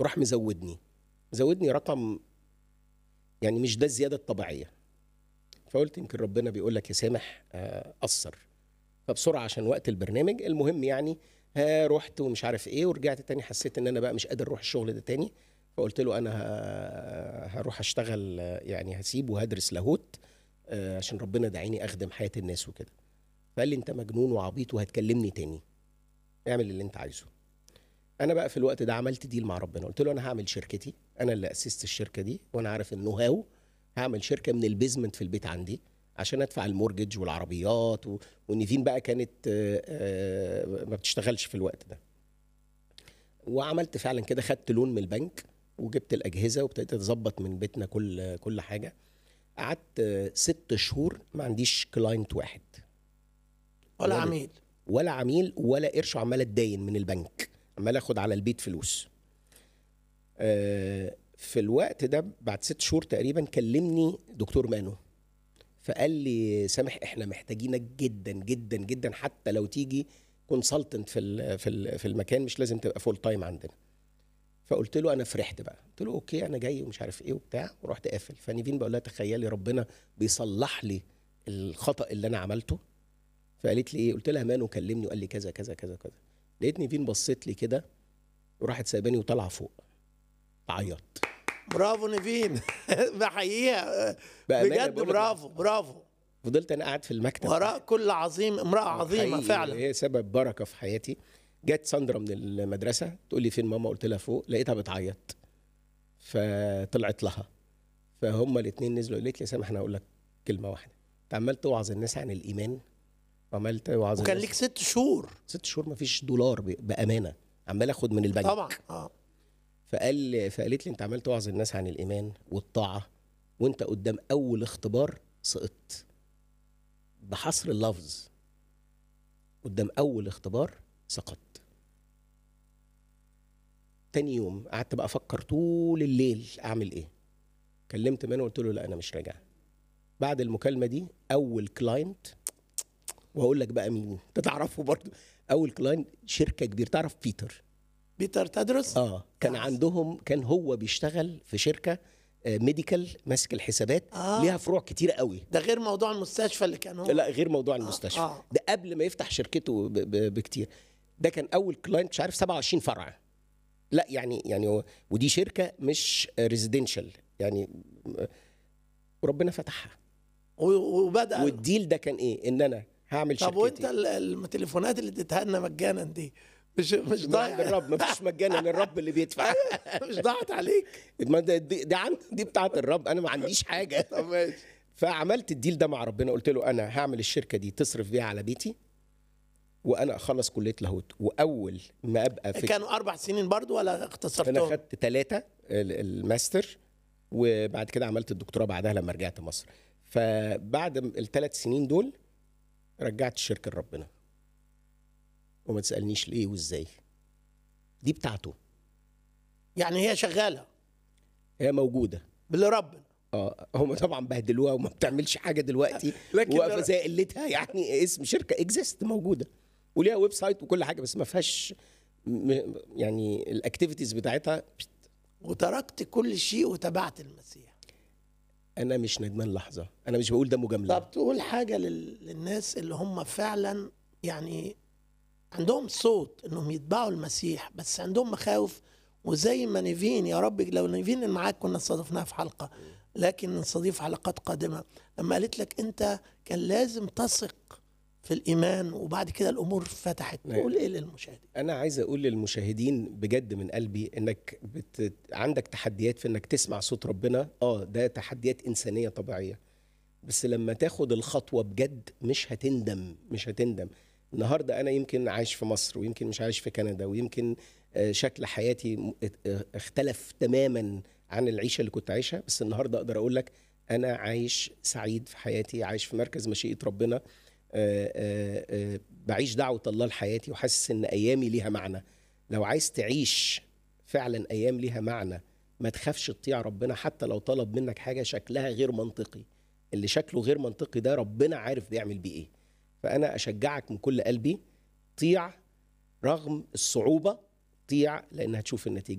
وراح مزودني مزودني رقم يعني مش ده الزياده الطبيعيه فقلت يمكن ربنا بيقول لك يا سامح آه، قصر فبسرعه عشان وقت البرنامج المهم يعني ها رحت ومش عارف ايه ورجعت تاني حسيت ان انا بقى مش قادر اروح الشغل ده تاني فقلت له انا ه- هروح اشتغل آه، يعني هسيب وهدرس لاهوت آه، عشان ربنا دعيني اخدم حياه الناس وكده فقال لي انت مجنون وعبيط وهتكلمني تاني اعمل اللي انت عايزه انا بقى في الوقت ده عملت ديل مع ربنا قلت له انا هعمل شركتي انا اللي اسست الشركه دي وانا عارف النو هاو هعمل شركه من البيزمنت في البيت عندي عشان ادفع المورجج والعربيات و... ونيفين بقى كانت آه، آه، ما بتشتغلش في الوقت ده وعملت فعلا كده خدت لون من البنك وجبت الاجهزه وابتديت اظبط من بيتنا كل كل حاجه قعدت آه، ست شهور ما عنديش كلاينت واحد ولا ولا- عميل ولا عميل ولا قرش عمال اتداين من البنك عمال اخد على البيت فلوس آه، في الوقت ده بعد ست شهور تقريبا كلمني دكتور مانو فقال لي سامح احنا محتاجينك جدا جدا جدا حتى لو تيجي كونسلتنت في ال- في ال- في المكان مش لازم تبقى فول تايم عندنا فقلت له انا فرحت بقى قلت له اوكي انا جاي ومش عارف ايه وبتاع ورحت قافل فنيفين بقول لها تخيلي ربنا بيصلح لي الخطا اللي انا عملته فقالت لي ايه قلت لها مانو كلمني وقال لي كذا كذا كذا كذا لقيت نيفين بصيت لي كده وراحت سايباني وطالعه فوق تعيط برافو نيفين بحييها بأمانة بجد بقول لك برافو برافو فضلت انا قاعد في المكتب وراء كل عظيم امرأة عظيمة حقيقي فعلا هي سبب بركه في حياتي جت ساندرا من المدرسه تقول لي فين ماما قلت لها فوق لقيتها بتعيط فطلعت لها فهم الاثنين نزلوا قالت لي يا سامح انا هقول لك كلمه واحده انت عمال توعظ الناس عن الايمان وعمال توعظ وكان الناس ليك ست شهور ست شهور ما فيش دولار ب- بامانه عمال اخد من البنك طبعا اه فقال فقالت لي انت عمال توعظ الناس عن الايمان والطاعه وانت قدام اول اختبار سقطت بحصر اللفظ قدام اول اختبار سقطت تاني يوم قعدت بقى افكر طول الليل اعمل ايه كلمت منه قلت له لا انا مش راجع بعد المكالمه دي اول كلاينت وهقول لك بقى مين انت تعرفه برضه اول كلاينت شركه كبيره تعرف بيتر بيتر تدرس اه كان آه. عندهم كان هو بيشتغل في شركه آه، ميديكال ماسك الحسابات آه. ليها فروع كتيره قوي ده غير موضوع المستشفى اللي كان هو لا غير موضوع المستشفى آه. ده قبل ما يفتح شركته ب- ب- بكتير ده كان اول كلاينت مش عارف 27 فرع لا يعني يعني هو ودي شركه مش ريزيدنشال يعني م- وربنا فتحها و- وبدأ والديل ده كان ايه ان انا هعمل طب شركتي وانت ال- التليفونات اللي اديتها لنا مجانا دي مش مش من عند ضايع الرب ما فيش مجانا الرب اللي بيدفع مش ضاعت عليك ما ده دي, دي, عن- دي بتاعت الرب انا ما عنديش حاجه طب ماشي فعملت الديل ده مع ربنا قلت له انا هعمل الشركه دي تصرف بيها على بيتي وانا اخلص كليه لاهوت واول ما ابقى في كانوا اربع سنين برضو ولا انا اختصرتهم خدت ثلاثه الماستر وبعد كده عملت الدكتوراه بعدها لما رجعت مصر فبعد الثلاث سنين دول رجعت الشركه لربنا وما تسالنيش ليه وازاي دي بتاعته يعني هي شغاله هي موجوده بالرب اه هم طبعا بهدلوها وما بتعملش حاجه دلوقتي لكن واقفه ده- زي قلتها يعني اسم شركه اكزيست موجوده وليها ويب سايت وكل حاجه بس ما فيهاش م- يعني الاكتيفيتيز بتاعتها وتركت كل شيء وتبعت المسيح انا مش ندمان لحظه انا مش بقول ده مجامله طب تقول حاجه لل- للناس اللي هم فعلا يعني عندهم صوت انهم يتبعوا المسيح بس عندهم مخاوف وزي ما نيفين يا رب لو نيفين اللي معاك كنا استضفناها في حلقه لكن نستضيف حلقات قادمه لما قالت لك انت كان لازم تثق في الايمان وبعد كده الامور فتحت نعم. تقول ايه للمشاهدين انا عايز اقول للمشاهدين بجد من قلبي انك بت... عندك تحديات في انك تسمع صوت ربنا اه ده تحديات انسانيه طبيعيه بس لما تاخد الخطوه بجد مش هتندم مش هتندم النهارده انا يمكن عايش في مصر ويمكن مش عايش في كندا ويمكن آه، شكل حياتي م- اه- اختلف تماما عن العيشه اللي كنت عايشها بس النهارده اقدر اقول لك انا عايش سعيد في حياتي عايش في مركز مشيئه ربنا آه، آه، آه، بعيش دعوه الله لحياتي وحاسس ان ايامي ليها معنى لو عايز تعيش فعلا ايام ليها معنى ما تخافش تطيع ربنا حتى لو طلب منك حاجه شكلها غير منطقي اللي شكله غير منطقي ده ربنا عارف بيعمل بيه ايه فانا اشجعك من كل قلبي طيع رغم الصعوبه طيع لان هتشوف النتيجه